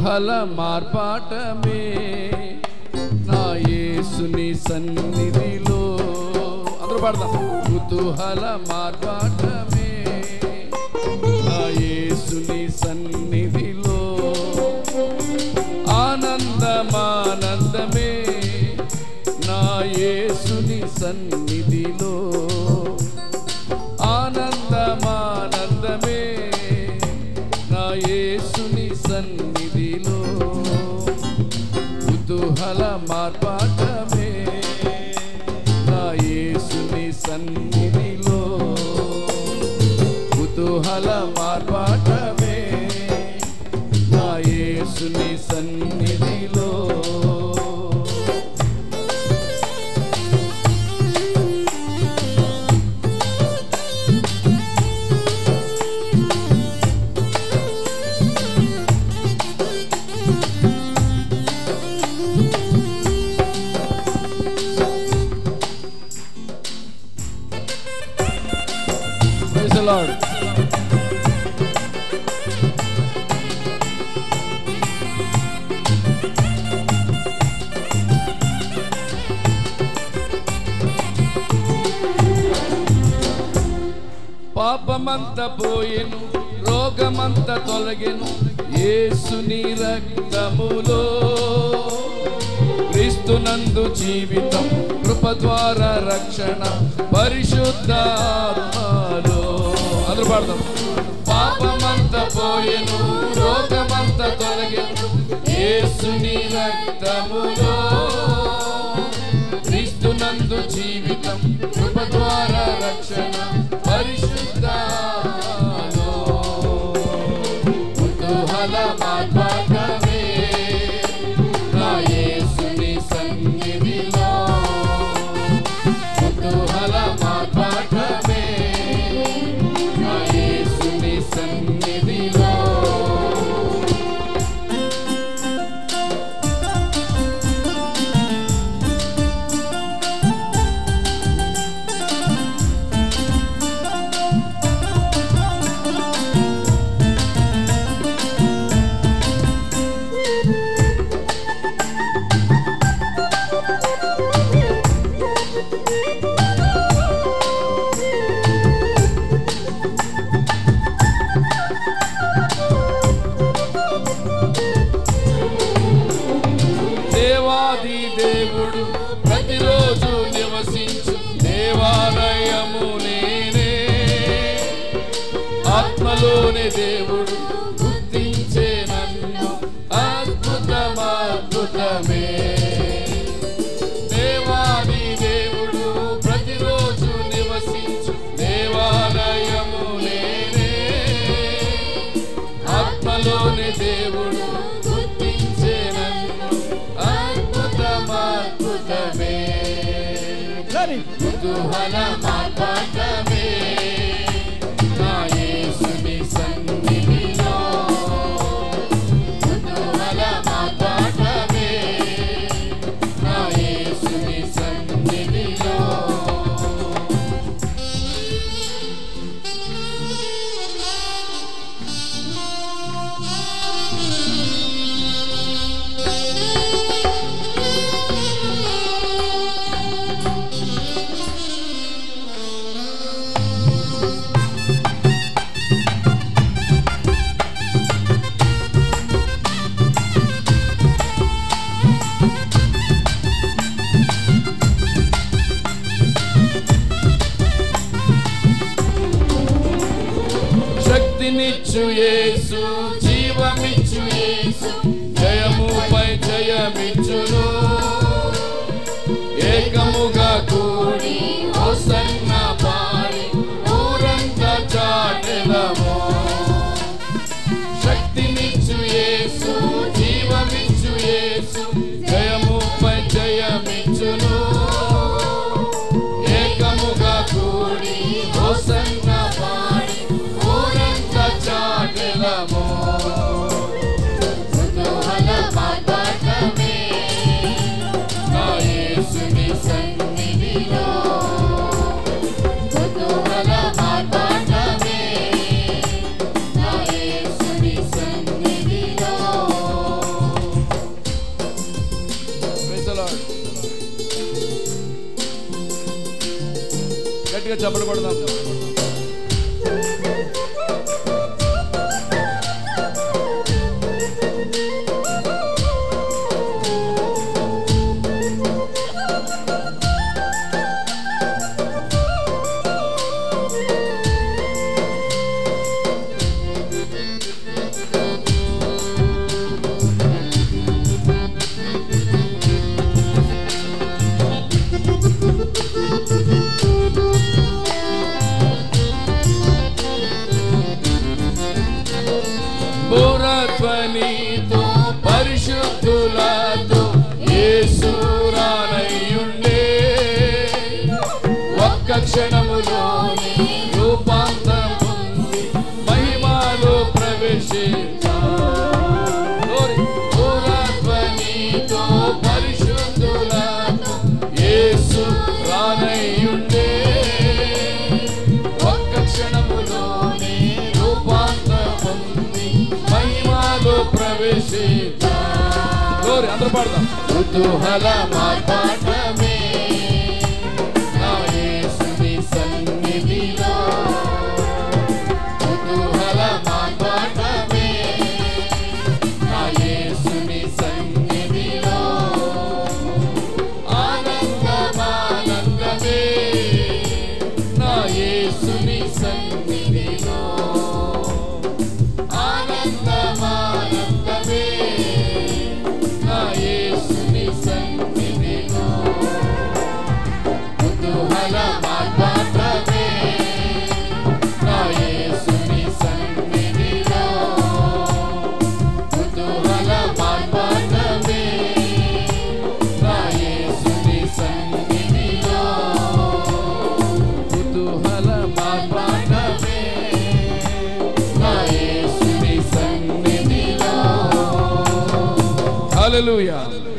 కుతూహల మార్పాటమే నా యేసుని సన్నిధిలో అందరూ పాడదాం కుతూహల మార్పాటమే నా యేసుని సన్నిధిలో ఆనందమానందమే నా యేసుని సన్నిధిలో ఆనందమానందమే నా యేసుని సన్నిధిలో కుతూహల మార్పాటమే నా యేసుని సన్నిధిలో కుతూహల మార్పాటమే నా యేసుని సన్నిధిలో Praise the Lord. పాపమంత పోయెను రోగమంత తొలగెను యేసుని రక్తములో క్రీస్తునందు జీవితం కృప ద్వారా రక్షణ పరిశుద్ధాత్మలో అందరూ పాడదాం పాపమంత పోయెను రోగమంత తొలగెను యేసుని రక్తములో క్రీస్తునందు జీవితం కృప ద్వారా రక్షణ పరిశుద్ధాలో కుతూహల మాత్రమే నా యేసుని సన్నిధిలో కుతూహల మాత్రమే నా యేసుని సన్నిధిలో దేవాది దేవుడు ప్రతిరోజు నివసించు దేవాలయము నేనే ఆత్మలోని దేవుడు గుర్తించే నన్ను అద్భుతమాద్భుతమే దేవాది దేవుడు ప్రతిరోజు నివసించు దేవాలయము నేనే ఆత్మలోని దేవుడు గుర్తించే నన్ను అద్భుతమాద్భుతమే కుతూహల మాత్రమే నా యేసుని సన్నిధిలో కుతూహల మాత్రమే నా యేసుని సన్నిధిలో శక్తినిచ్చు యేసు జీవమిచ్చు యేసు జయముపై జయమిచ్చును ఏకముగా కూడి హోసన్న పాడి ఊరంతా చాటెదము శక్తినిచ్చు యేసు జీవమిచ్చు యేసు జయముపై జయమిచ్చును ఏకముగా కూడి హోసన్న పాడి ఊరంతా చాటెదము కుతూహల మాత్రమే నా యేసుని సన్నిధిలో కుతూహల మాత్రమే నా యేసుని సన్నిధిలో లార్డ్ గట్టిగా చప్పలు కొడదాం బురధ్వనితో పరిశుద్ధులతో యేసురానయ్యుండే ఒక్క క్షణములోని రూపాంతరం పొంది మహిమలో ప్రవేశించా బురధ్వనితో పరిశుద్ధులతో యేసు రానయ్యుండే ఒక్క క్షణములోనే రూపాంతరం పొంది మహిమలో ప్రవేశించా గోరి అందరూ పాడదాం కుతూహల మార్పాటమే నా యేసుని సన్నిధిలో కుతూహల మార్పాటమే నా యేసుని సన్నిధిలో ఆనందమానందమే నా యేసుని సన్నిధిలో ఆనందమానందమే నా యేసుని సన్నిధిలో కుతూహల మార్పాత్రమే నా యేసుని సన్నిధిలో కుతూహల మార్పాత్రమే నా యేసుని సన్నిధిలో కుతూహల మార్పాటమే నా యేసుని సన్నిధిలో హల్లెలూయా